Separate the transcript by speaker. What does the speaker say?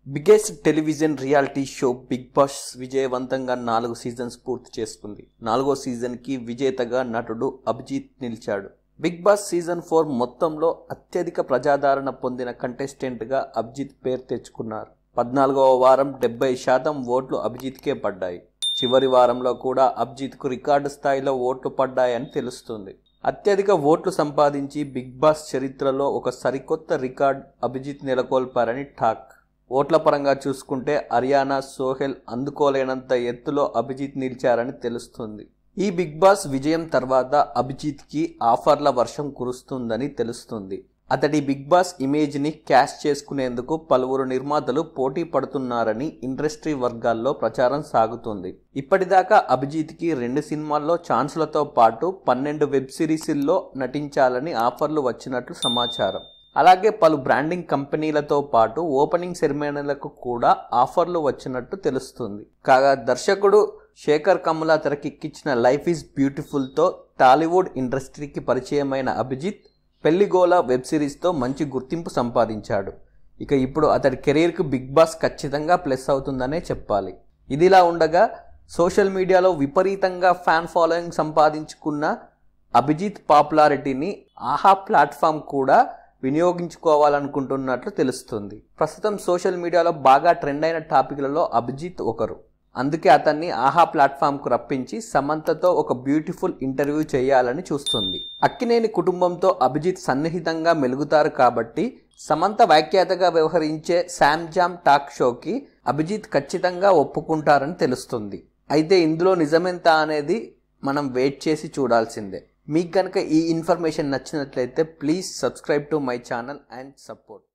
Speaker 1: biggest television reality show Bigg Boss విజయవంతంగా నాలుగు seasons పూర్తి చేసుకుంది నాలుగో సీజన్కి విజేతగా నటుడు అభిజిత్ నిలిచాడు బిగ్ బాస్ సీజన్ ఫోర్ మొత్తంలో అత్యధిక ప్రజాదరణ పొందిన కంటెస్టెంట్గా అభిజిత్ పేరు తెచ్చుకున్నారు పద్నాలుగవ వారం డెబ్బై శాతం ఓట్లు అభిజిత్కే పడ్డాయి చివరి వారంలో కూడా అభిజిత్కు రికార్డు స్థాయిలో ఓట్లు పడ్డాయని తెలుస్తుంది అత్యధిక ఓట్లు సంపాదించి బిగ్ బాస్ చరిత్రలో ఒక సరికొత్త రికార్డ్ అభిజిత్ నెలకొల్పారని టాక్ ఓట్ల పరంగా చూసుకుంటే హర్యానా సోహెల్ అందుకోలేనంత ఎత్తులో అభిజిత్ నిలిచారని తెలుస్తుంది ఈ బిగ్ బాస్ విజయం తర్వాత అభిజిత్కి ఆఫర్ల వర్షం కురుస్తుందని తెలుస్తుంది అతడి బిగ్ బాస్ ఇమేజ్ని క్యాష్ చేసుకునేందుకు పలువురు నిర్మాతలు పోటీ పడుతున్నారని ఇండస్ట్రీ వర్గాల్లో ప్రచారం సాగుతుంది ఇప్పటిదాకా అభిజిత్కి రెండు సినిమాల్లో ఛాన్సులతో పాటు పన్నెండు వెబ్ సిరీస్ల్లో నటించాలని ఆఫర్లు వచ్చినట్లు సమాచారం అలాగే పలు బ్రాండింగ్ కంపెనీలతో పాటు ఓపెనింగ్ సెరమనీలకు కూడా ఆఫర్లు వచ్చినట్టు తెలుస్తుంది కాగా దర్శకుడు శేఖర్ కమ్ముల తెరకెక్కించిన లైఫ్ ఈజ్ బ్యూటిఫుల్తో టాలీవుడ్ ఇండస్ట్రీకి పరిచయమైన అభిజిత్ పెళ్లిగోల వెబ్ సిరీస్తో మంచి గుర్తింపు సంపాదించాడు ఇక ఇప్పుడు అతడి కెరీర్కి బిగ్ బాస్ ఖచ్చితంగా ప్లస్ అవుతుందనే చెప్పాలి ఇదిలా ఉండగా సోషల్ మీడియాలో విపరీతంగా ఫ్యాన్ ఫాలోయింగ్ సంపాదించుకున్న అభిజిత్ పాపులారిటీని ఆహా ప్లాట్ఫామ్ కూడా వినియోగించుకోవాలనుకుంటున్నట్లు తెలుస్తుంది ప్రస్తుతం సోషల్ మీడియాలో బాగా ట్రెండ్ అయిన టాపిక్లలో అభిజిత్ ఒకరు అందుకే అతన్ని ఆహా ప్లాట్ఫామ్కు రప్పించి సమంతతో ఒక బ్యూటిఫుల్ ఇంటర్వ్యూ చేయాలని చూస్తుంది అక్కినేని కుటుంబంతో అభిజిత్ సన్నిహితంగా మెలుగుతారు కాబట్టి సమంత వ్యాఖ్యాతగా వ్యవహరించే శామ్జామ్ టాక్ షోకి అభిజిత్ ఖచ్చితంగా ఒప్పుకుంటారని తెలుస్తుంది అయితే ఇందులో నిజమెంత అనేది మనం వెయిట్ చేసి చూడాల్సిందే మీకు కనుక ఈ ఇన్ఫర్మేషన్ నచ్చినట్లయితే please subscribe to my channel and support